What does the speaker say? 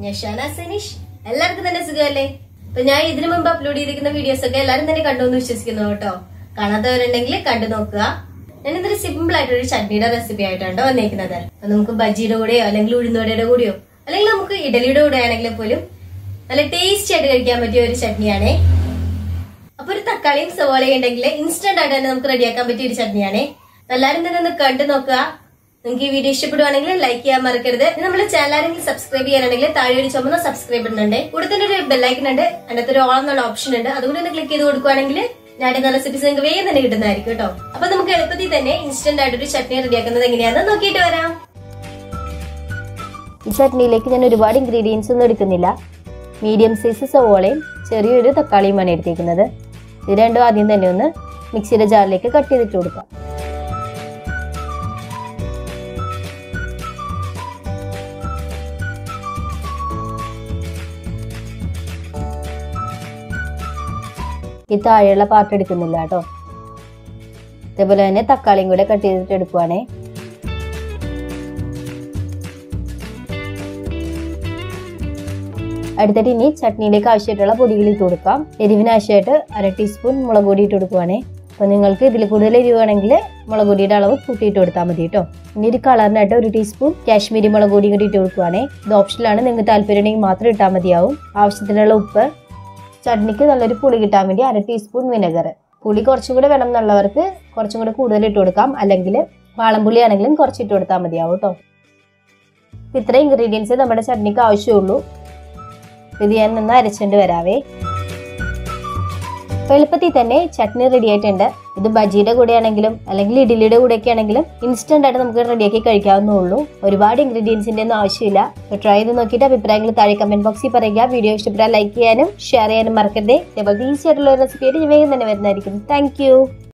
ഞാൻ ഷാന സനീഷ് എല്ലാവർക്കും തന്നെ സുഖമല്ലേ അപ്പൊ ഞാൻ ഇതിനു മുമ്പ് അപ്ലോഡ് ചെയ്തിരിക്കുന്ന വീഡിയോസ് ഒക്കെ എല്ലാവരും തന്നെ കണ്ടു എന്ന് വിശ്വസിക്കുന്നു കേട്ടോ കാണാത്തവരുണ്ടെങ്കിൽ കണ്ടു നോക്കുക ഞാൻ ഇതൊരു സിമ്പിൾ ആയിട്ട് ഒരു ചട്നിയുടെ റെസിപ്പി ആയിട്ടാണ് വന്നേക്കുന്നത് അപ്പൊ നമുക്ക് ബജിയുടെ കൂടെയോ അല്ലെങ്കിൽ ഉഴുന്നുവടയുടെ കൂടെയോ അല്ലെങ്കിൽ നമുക്ക് ഇഡലിയുടെ കൂടെ ആണെങ്കിൽ പോലും നല്ല ടേസ്റ്റി ആയിട്ട് കഴിക്കാൻ പറ്റിയ ഒരു ചട്നിയാണേ അപ്പൊ ഒരു തക്കാളിയും സവോളയും ഉണ്ടെങ്കിൽ ഇൻസ്റ്റന്റ് ആയിട്ട് തന്നെ നമുക്ക് റെഡിയാക്കാൻ പറ്റിയ ഒരു ചട്നിയാണേ എല്ലാവരും തന്നെ ഒന്ന് കണ്ടു നോക്കുക നിങ്ങൾക്ക് ഈ വീഡിയോ ഇഷ്ടപ്പെടുവാണെങ്കിൽ ലൈക്ക് ചെയ്യാൻ മറക്കരുത് ഇനി നമ്മുടെ ചാനൽ ആരെങ്കിലും സബ്സ്ക്രൈബ് ചെയ്യാനാണെങ്കിൽ താഴെ ഒരു ചുമന്ന സബ്സ്ക്രൈബ് ഉണ്ട് കൂടെ തന്നെ ഒരു ബെല്ലൈക്കൺ ഉണ്ട് അതിനകത്ത് ഒരു ഓൾ എന്നുള്ള ഓപ്ഷൻ ഉണ്ട് അതുകൂടി ഒന്ന് ക്ലിക്ക് ചെയ്ത് കൊടുക്കുവാണെങ്കിൽ ഞാൻ ഇടുന്ന റെസിപ്പീസ് നിങ്ങൾക്ക് വേഗം തന്നെ കിട്ടുന്നതായിരിക്കും കേട്ടോ അപ്പൊ നമുക്ക് എളുപ്പത്തിൽ തന്നെ ഇൻസ്റ്റന്റ് ആയിട്ട് ഒരു ചട്നി റെഡിയാക്കുന്നത് എങ്ങനെയാണെന്ന് നോക്കിയിട്ട് വരാം ഈ ചട്നിയിലേക്ക് ഞാൻ ഒരുപാട് ഇൻഗ്രീഡിയൻസ് ഒന്നും എടുക്കുന്നില്ല മീഡിയം സൈസ് സവോളയും ചെറിയൊരു തക്കാളിയുമാണ് എടുത്തേക്കുന്നത് ഇത് രണ്ടും ആദ്യം തന്നെ ഒന്ന് മിക്സിയുടെ ജാറിലേക്ക് കട്ട് ചെയ്തിട്ട് കൊടുക്കാം ഈ താഴെയുള്ള പാർട്ട് എടുക്കുന്നില്ല കേട്ടോ അതേപോലെ തന്നെ തക്കാളിയും കൂടെ കട്ട് ചെയ്തിട്ട് എടുക്കുവാണേ അടുത്തിട്ട് ഇനി ചട്നിയിലേക്ക് ആവശ്യമായിട്ടുള്ള പൊടികൾ ഇട്ട് കൊടുക്കാം എരിവിന് ആവശ്യമായിട്ട് അര ടീസ്പൂൺ മുളക് പൊടി ഇട്ട് കൊടുക്കുവാണേ അപ്പോൾ നിങ്ങൾക്ക് ഇതിൽ കൂടുതൽ എരിവാണെങ്കിൽ മുളക് പൊടിയുടെ അളവ് കൂട്ടിയിട്ട് കൊടുത്താൽ മതി കേട്ടോ ഇനി ഒരു കളറിനായിട്ട് ഒരു ടീസ്പൂൺ കാശ്മീരി മുളക് പൊടി കൂടി ഇട്ട് കൊടുക്കുവാണേ ഇത് ഓപ്ഷനിലാണ് നിങ്ങൾക്ക് താല്പര്യമുണ്ടെങ്കിൽ മാത്രം ഇട്ടാൽ മതിയാവും ആവശ്യത്തിനുള്ള ഉപ്പ് ചട്നിക്ക് നല്ലൊരു പുളി കിട്ടാൻ വേണ്ടി അര ടീസ്പൂൺ വിനെഗർ പുളി കുറച്ചും കൂടെ വേണം എന്നുള്ളവർക്ക് കുറച്ചും കൂടെ കൂടുതൽ ഇട്ട് കൊടുക്കാം അല്ലെങ്കിൽ വാളംപുളി ആണെങ്കിലും കുറച്ച് ഇട്ട് കൊടുത്താൽ മതിയാവും കേട്ടോ ഇത്ര ഇൻഗ്രീഡിയൻസ് നമ്മുടെ ചട്നിക്ക് ആവശ്യമുള്ളൂ ഇത് ഞാൻ നിന്ന് അരച്ചുകൊണ്ട് വരാവേ അപ്പൊ എളുപ്പത്തിൽ തന്നെ ചട്നി റെഡി ആയിട്ടുണ്ട് ഇത് ബജിയുടെ കൂടെ ആണെങ്കിലും അല്ലെങ്കിൽ ഇഡ്ഡലിയുടെ കൂടെയൊക്കെ ആണെങ്കിലും ഇൻസ്റ്റന്റ് ആയിട്ട് നമുക്ക് റെഡിയാക്കി കഴിക്കാവുന്നേ ഉള്ളൂ ഒരുപാട് ഇൻഗ്രീഡിയൻസിന്റെ ഒന്നും ആവശ്യമില്ല അപ്പൊ ട്രൈ ചെയ്ത് നോക്കിയിട്ട് അഭിപ്രായങ്ങൾ താഴെ കമന്റ് ബോക്സിൽ പറയുക വീഡിയോ ഇഷ്ടപ്പെട്ടാൽ ലൈക്ക് ചെയ്യാനും ഷെയർ ചെയ്യാനും മറക്കരുതേ ഇതേപോലത്തെ ഈസി ആയിട്ടുള്ള ഒരു റെസിപ്പി ആയിട്ട് ഞാൻ വേഗം തന്നെ വരുന്നതായിരിക്കും താങ്ക്